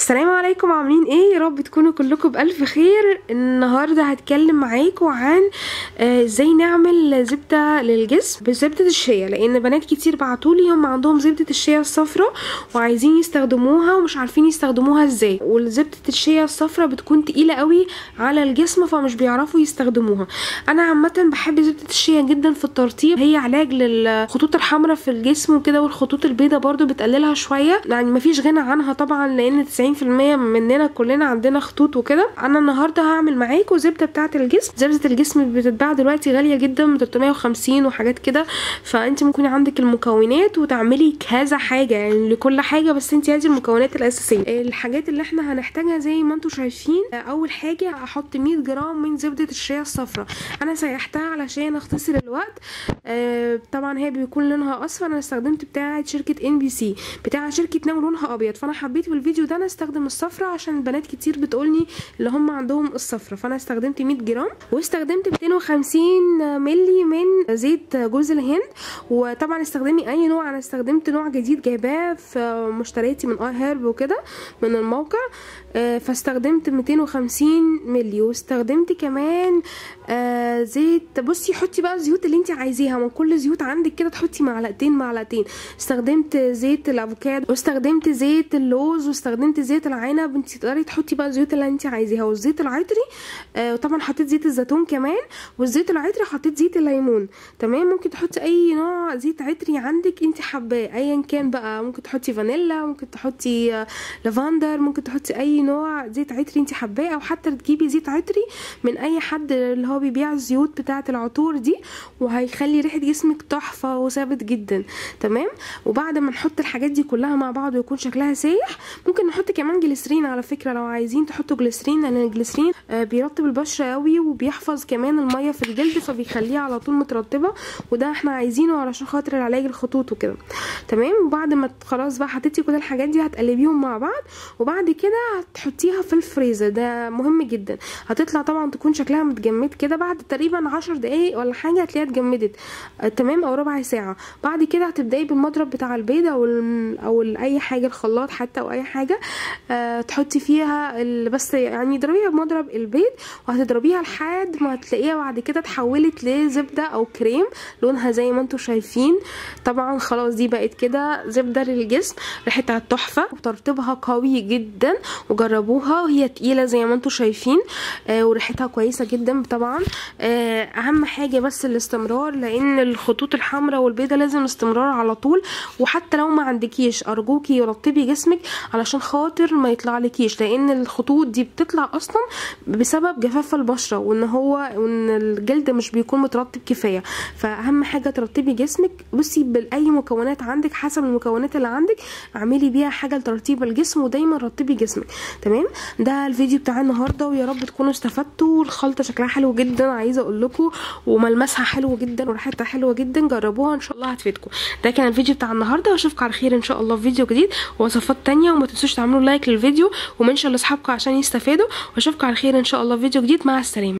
السلام عليكم عاملين ايه يا رب تكونوا كلكم بالف خير النهارده هتكلم معاكم عن آه، ازاي نعمل زبده للجسم بزبده الشيا لان بنات كتير بعتولي هم عندهم زبده الشيا الصفراء وعايزين يستخدموها ومش عارفين يستخدموها ازاي والزبده الشيا الصفراء بتكون تقيله قوي على الجسم فمش بيعرفوا يستخدموها انا عامه بحب زبده الشيا جدا في الترطيب هي علاج للخطوط الحمراء في الجسم وكده والخطوط البيضاء برضو بتقللها شويه يعني مفيش غنى عنها طبعا لان 90% مننا كلنا عندنا خطوط وكده انا النهارده هعمل معاكم زبده بتاعه الجسم زبده الجسم بتتباع دلوقتي غاليه جدا ب 350 وحاجات كده فانت ممكن عندك المكونات وتعملي كذا حاجه يعني لكل حاجه بس انت هاتي المكونات الاساسيه الحاجات اللي احنا هنحتاجها زي ما انتم شايفين اول حاجه هحط 100 جرام من زبده الشيا الصفراء انا سيحتها علشان اختصر الوقت آه، طبعا هي بيكون لونها اصفر انا استخدمت بتاعه شركه ان بي سي بتاعه شركه ناو لونها ابيض فانا حبيت في الفيديو ده انا استخدم الصفرة عشان البنات كتير بتقولني اللي هم عندهم الصفرة فانا استخدمت 100 جرام واستخدمت 250 ملي من زيت جوز الهند وطبعا استخدمي اي نوع انا استخدمت نوع جديد جايباه في مشترياتي من اي هيرب وكده من الموقع آه، فاستخدمت 250 ملي واستخدمت كمان آه زيت بصي حطي بقى الزيوت اللي انت عايزاها من كل زيوت عندك كده تحطي معلقتين معلقتين استخدمت زيت الافوكادو واستخدمت زيت اللوز واستخدمت زيت العنب انت تقدري تحطي بقى الزيوت اللي انت عايزاها والزيت العطري آه وطبعا حطيت زيت الزيتون كمان والزيت العطري حطيت زيت الليمون تمام ممكن تحطي اي نوع زيت عطري عندك انت حباه ايا كان بقى ممكن تحطي فانيلا ممكن تحطي آه لافندر ممكن تحطي اي نوع زيت عطري انت حباه او حتى تجيبي زيت عطري من اي حد اللي هو بيبيع الزيوت بتاعه العطور دي وهيخلي ريحه جسمك تحفه وثابت جدا تمام وبعد ما نحط الحاجات دي كلها مع بعض ويكون شكلها سايح ممكن نحط كمان جليسرين على فكره لو عايزين تحطوا جليسرين لان الجليسرين آه، بيرطب البشره قوي وبيحفظ كمان الميه في الجلد فبيخليها على طول مترطبه وده احنا عايزينه علشان خاطر علاج الخطوط وكده تمام وبعد ما ت- خلاص بقى حطيتي كل الحاجات دي هتقلبيهم مع بعض وبعد كده هتحطيها في الفريزر ده مهم جدا هتطلع طبعا تكون شكلها متجمد كده بعد تقريبا عشر دقايق ولا حاجه هتلاقيها اتجمدت آه، تمام او ربع ساعه بعد كده هتبداي بالمضرب بتاع البيض او ال- او ال- اي حاجه الخلاط حتى او اي حاجه آه تحطي فيها ال- بس يعني اضربيها بمضرب البيض وهتضربيها لحد ما هتلاقيها بعد كده اتحولت لزبده او كريم لونها زي ما انتم شايفين طبعا خلاص دي بقت كده زبده للجسم ريحتها تحفه وترطيبها قوي جدا وجربوها وهي تقيله زي ما انتم شايفين آه وريحتها كويسه جدا طبعا آه اهم حاجه بس الاستمرار لان الخطوط الحمراء والبيضاء لازم استمرار على طول وحتى لو ما عندكيش ارجوكي رطبي جسمك علشان خاطر ما يطلع لكيش لان الخطوط دي بتطلع اصلا بسبب جفاف البشره وان هو وان الجلد مش بيكون مترطب كفايه فاهم حاجه ترطبي جسمك بصي باي مكونات عندك حسب المكونات اللي عندك اعملي بيها حاجه لترطيب الجسم ودايما رطبي جسمك تمام ده الفيديو بتاع النهارده ويا رب تكونوا استفدتوا الخلطه شكلها حلو جدا عايزه اقول لكم وملمسها حلو جدا وريحتها حلوه جدا جربوها ان شاء الله هتفيدكم ده كان الفيديو بتاع النهارده واشوفكم على خير ان شاء الله في فيديو جديد ووصفات تانية وما تنسوش تعملوا لايك للفيديو ومنشن لاصحابكم عشان يستفادوا واشوفكم على خير ان شاء الله في فيديو جديد مع السلامه